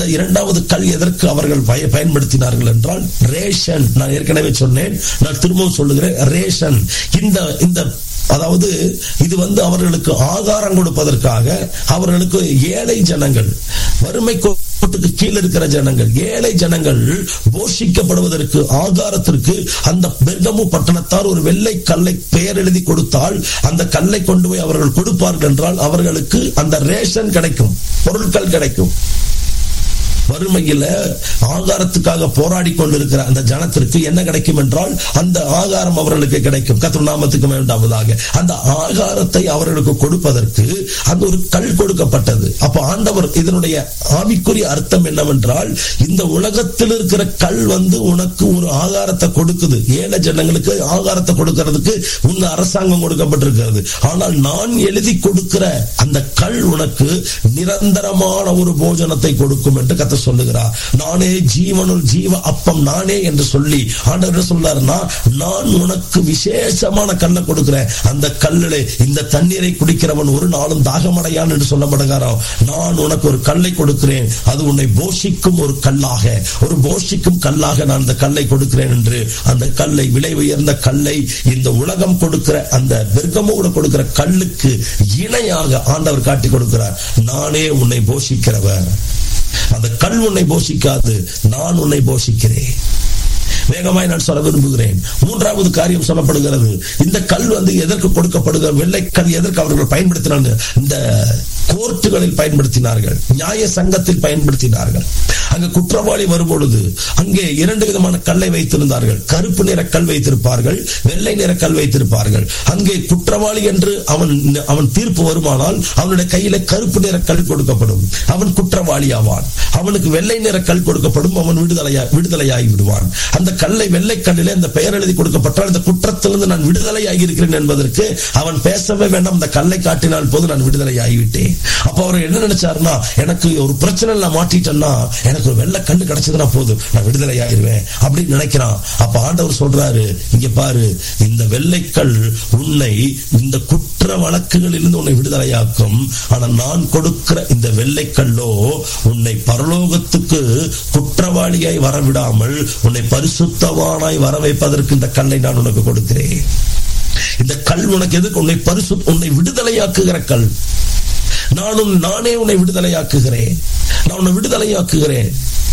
அந்த இரண்டாவது கல் எதற்கு அவர்கள் பய- பயன்படுத்தினார்கள் என்றால் ரேஷன் நான் ஏற்கனவே சொன்னேன் நான் திரும்பவும் சொல்லுகிறேன் ரேஷன் இந்த இந்த அதாவது இது வந்து அவர்களுக்கு ஆகாரம் கொடுப்பதற்காக அவர்களுக்கு ஏழை ஜனங்கள் வறுமை கோட்டுக்கு கீழே இருக்கிற ஜனங்கள் ஏழை ஜனங்கள் போஷிக்கப்படுவதற்கு ஆகாரத்திற்கு அந்த பெர்கமு பட்டணத்தார் ஒரு வெள்ளை கல்லை பெயர் எழுதி கொடுத்தால் அந்த கல்லை கொண்டு போய் அவர்கள் கொடுப்பார்கள் என்றால் அவர்களுக்கு அந்த ரேஷன் கிடைக்கும் பொருட்கள் கிடைக்கும் வறுமையில ஆகாரத்துக்காக போராடி கொண்டிருக்கிற அந்த ஜனத்திற்கு என்ன கிடைக்கும் என்றால் அந்த ஆகாரம் அவர்களுக்கு கிடைக்கும் கத்திர நாமத்துக்கு வேண்டாவதாக அந்த ஆகாரத்தை அவர்களுக்கு கொடுப்பதற்கு அந்த ஒரு கல் கொடுக்கப்பட்டது அப்ப ஆண்டவர் இதனுடைய ஆவிக்குரிய அர்த்தம் என்னவென்றால் இந்த உலகத்தில் இருக்கிற கல் வந்து உனக்கு ஒரு ஆகாரத்தை கொடுக்குது ஏழை ஜனங்களுக்கு ஆகாரத்தை கொடுக்கிறதுக்கு உங்க அரசாங்கம் கொடுக்கப்பட்டிருக்கிறது ஆனால் நான் எழுதி கொடுக்கிற அந்த கல் உனக்கு நிரந்தரமான ஒரு போஜனத்தை கொடுக்கும் என்று கத்த சொல்லுகிறார் நானே ஜீவனுள் ஜீவ அப்பம் நானே என்று சொல்லி ஆண்டவர் என்ன சொல்றாருன்னா நான் உனக்கு விசேஷமான கல்லை கொடுக்கிறேன் அந்த கல்லிலே இந்த தண்ணீரை குடிக்கிறவன் ஒரு நாளும் தாகமடையான் என்று சொல்ல மாட்டேங்கிறான் நான் உனக்கு ஒரு கல்லை கொடுக்கிறேன் அது உன்னை போஷிக்கும் ஒரு கல்லாக ஒரு போஷிக்கும் கல்லாக நான் அந்த கல்லை கொடுக்கிறேன் என்று அந்த கல்லை விலை உயர்ந்த கல்லை இந்த உலகம் கொடுக்கிற அந்த பெர்கமோட கொடுக்கிற கல்லுக்கு இணையாக ஆண்டவர் காட்டி கொடுக்கிறார் நானே உன்னை போஷிக்கிறவர் அந்த கல் உன்னை போஷிக்காது நான் உன்னை போஷிக்கிறேன் வேகமாய் நான் சொல்ல விரும்புகிறேன் மூன்றாவது காரியம் சொல்லப்படுகிறது இந்த கல் வந்து எதற்கு கொடுக்கப்படுகிற வெள்ளைக்கல் எதற்கு அவர்கள் பயன்படுத்தினாங்க இந்த கோர்ட்டுகளில் பயன்படுத்தினார்கள் நியாய சங்கத்தில் பயன்படுத்தினார்கள் அங்க குற்றவாளி வரும்பொழுது அங்கே இரண்டு விதமான கல்லை வைத்திருந்தார்கள் கருப்பு நிற கல் வைத்திருப்பார்கள் வெள்ளை நிற கல் வைத்திருப்பார்கள் அங்கே குற்றவாளி என்று அவன் அவன் தீர்ப்பு வருமானால் அவனுடைய கையில கருப்பு நிற கல் கொடுக்கப்படும் அவன் குற்றவாளி ஆவான் அவனுக்கு வெள்ளை நிற கல் கொடுக்கப்படும் அவன் விடுதலையா விடுதலையாகி விடுவான் அந்த கல்லை வெள்ளை கல்லிலே அந்த பெயர் எழுதி கொடுக்கப்பட்டால் இந்த குற்றத்திலிருந்து நான் விடுதலையாகி இருக்கிறேன் என்பதற்கு அவன் பேசவே வேண்டாம் அந்த கல்லை காட்டினால் போது நான் விடுதலை ஆகிவிட்டேன் அப்ப அவர் என்ன நினைச்சாருன்னா எனக்கு ஒரு பிரச்சனை நான் மாட்டிட்டேன்னா எனக்கு ஒரு வெள்ளை கண்ணு கிடைச்சதுன்னா போதும் நான் விடுதலை ஆயிருவேன் அப்படின்னு நினைக்கிறான் அப்ப ஆண்டவர் சொல்றாரு இங்க பாரு இந்த வெள்ளைக்கல் உன்னை இந்த குற்ற வழக்குகளிலிருந்து உன்னை விடுதலையாக்கும் ஆனா நான் கொடுக்கிற இந்த வெள்ளைக்கல்லோ உன்னை பரலோகத்துக்கு குற்றவாளியாய் வரவிடாமல் உன்னை பரிசுத்தவானாய் வர வைப்பதற்கு இந்த கல்லை நான் உனக்கு கொடுக்கிறேன் இந்த கல் உனக்கு எதுக்கு உன்னை பரிசு உன்னை விடுதலையாக்குகிற கல் நானும் நானே உன்னை விடுதலையாக்குகிறேன் நான் உன்னை விடுதலையாக்குகிறேன்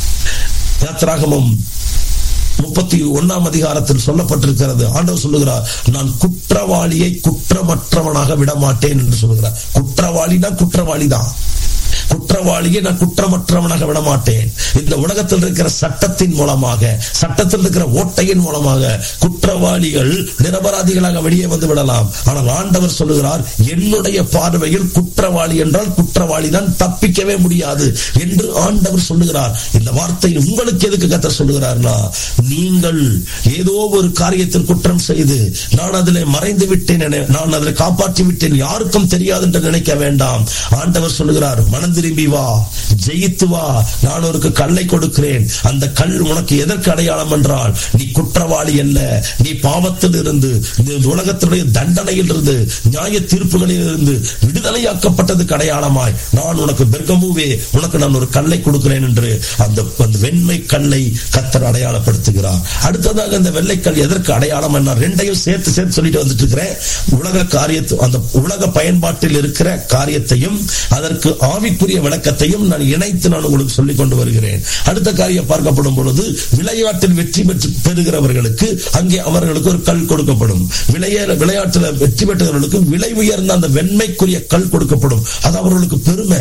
யாத்திராகமம் முப்பத்தி ஒன்னாம் அதிகாரத்தில் சொல்லப்பட்டிருக்கிறது ஆண்டவர் சொல்லுகிறார் நான் குற்றவாளியை குற்றமற்றவனாக விடமாட்டேன் என்று சொல்லுகிறார் குற்றவாளினா குற்றவாளிதான் குற்றவாளியை நான் குற்றமற்றவனாக விட மாட்டேன் இந்த உலகத்தில் இருக்கிற சட்டத்தின் மூலமாக சட்டத்தில் இருக்கிற ஓட்டையின் மூலமாக குற்றவாளிகள் நிரபராதிகளாக வெளியே வந்து விடலாம் ஆனால் ஆண்டவர் சொல்லுகிறார் என்னுடைய பார்வையில் குற்றவாளி என்றால் குற்றவாளி தான் தப்பிக்கவே முடியாது என்று ஆண்டவர் சொல்லுகிறார் இந்த வார்த்தை உங்களுக்கு எதுக்கு கத்த சொல்லுகிறார்னா நீங்கள் ஏதோ ஒரு காரியத்தில் குற்றம் செய்து நான் அதில் மறைந்து விட்டேன் என- நான் அதில் காப்பாற்றி விட்டேன் யாருக்கும் தெரியாது என்று நினைக்க வேண்டாம் ஆண்டவர் சொல்லுகிறார் மனம் திரும்பி வா ஜெயித்து வா நான் ஒரு கல்லை கொடுக்கிறேன் அந்த கல் உனக்கு எதற்கு அடையாளம் என்றால் நீ குற்றவாளி அல்ல நீ பாவத்தில் இருந்து இந்த உலகத்தினுடைய தண்டனையில் இருந்து நியாய தீர்ப்புகளில் இருந்து விடுதலையாக்கப்பட்டதுக்கு அடையாளமாய் நான் உனக்கு பெர்கமுவே உனக்கு நான் ஒரு கல்லை கொடுக்கிறேன் என்று அந்த அந்த வெண்மை கல்லை கத்தர் அடையாளப்படுத்துகிறார் அடுத்ததாக அந்த வெள்ளைக்கல் எதற்கு அடையாளம் என்ன ரெண்டையும் சேர்த்து சேர்த்து சொல்லிட்டு வந்துட்டு இருக்கிறேன் உலக காரியத்து அந்த உலக பயன்பாட்டில் இருக்கிற காரியத்தையும் அதற்கு ஆவிக்குரிய விளக்கத்தையும் நான் இணைத்து நான் உங்களுக்கு சொல்லிக் கொண்டு வருகிறேன் அடுத்த காரியம் பார்க்கப்படும் பொழுது விளையாட்டில் வெற்றி பெற்று பெறுகிறவர்களுக்கு அங்கே அவர்களுக்கு ஒரு கல் கொடுக்கப்படும் விளைய விளையாட்டில் வெற்றி பெற்றவர்களுக்கு விலை உயர்ந்த அந்த வெண்மைக்குரிய கல் கொடுக்கப்படும் அது அவர்களுக்கு பெருமை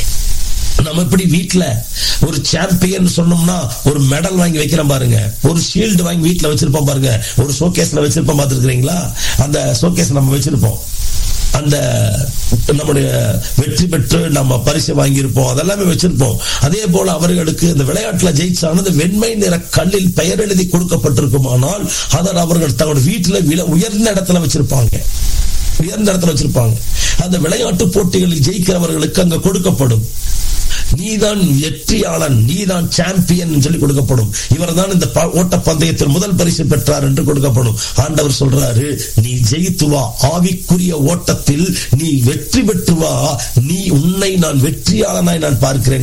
நம்ம எப்படி வீட்ல ஒரு சாம்பியன் சொன்னோம்னா ஒரு மெடல் வாங்கி வைக்கிறோம் பாருங்க ஒரு ஷீல்டு வாங்கி வீட்ல வச்சிருப்போம் பாருங்க ஒரு ஷோகேஸ்ல வச்சிருப்போம் பார்த்துருக்கீங்களா அந்த ஷோகேஸ் நம்ம வச்சிருப்போம் அந்த நம்முடைய வெற்றி பெற்று நம்ம பரிசு வாங்கியிருப்போம் அதெல்லாமே வச்சிருப்போம் அதே போல அவர்களுக்கு இந்த விளையாட்டுல ஜெயிச்சானது வெண்மை நிற கல்லில் பெயர் எழுதி கொடுக்கப்பட்டிருக்குமானால் அதை அவர்கள் தங்களுடைய வீட்டுல வில உயர்ந்த இடத்துல வச்சிருப்பாங்க உயர்ந்த இடத்துல வச்சிருப்பாங்க அந்த விளையாட்டு போட்டிகளில் ஜெயிக்கிறவர்களுக்கு அங்க கொடுக்கப்படும் நீதான் வெற்றியாளன் நீதான் சாம்பியன் சொல்லி கொடுக்கப்படும் இவர் தான் இந்த ப- ஓட்ட பந்தயத்தில் முதல் பரிசு பெற்றார் என்று கொடுக்கப்படும் ஆண்டவர் சொல்றாரு நீ ஜெயித்து வா ஆவிக்குரிய ஓட்டத்தில் நீ வெற்றி பெற்று வா நீ உன்னை நான் வெற்றியாளனாய் நான் பார்க்கிறேன்